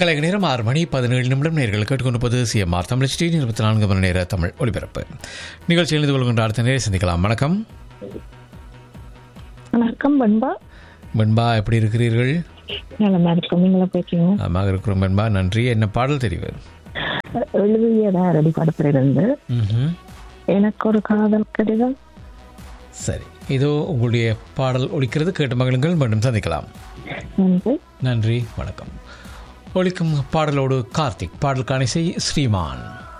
கலைஞர் நேரம் ஆறு மணி பதினேழு நிமிடம் நேர்கள் கேட்டுக்கொண்டிருப்பது சிஎம்ஆர் தமிழ் ஸ்டீன் இருபத்தி நான்கு மணி நேர தமிழ் ஒலிபரப்பு நிகழ்ச்சியில் இணைந்து கொள்கின்ற அடுத்த நேரம் சந்திக்கலாம் வணக்கம் வணக்கம் பண்பா வெண்பா எப்படி இருக்கிறீர்கள் நல்லா இருக்கும் நீங்களா போய்க்கீங்க நலமாக இருக்கிறோம் வெண்பா நன்றி என்ன பாடல் தெரிவு எழுதியதான் ரெடி படத்திலிருந்து ம்ஹும். எனக்கு ஒரு காதல் கடிதம் சரி இதோ உங்களுடைய பாடல் ஒலிக்கிறது கேட்டு மகிழுங்கள் மீண்டும் சந்திக்கலாம் நன்றி நன்றி வணக்கம் ஒலிக்கும் பாடலோடு கார்த்திக் பாடல் காணிசை ஸ்ரீமான்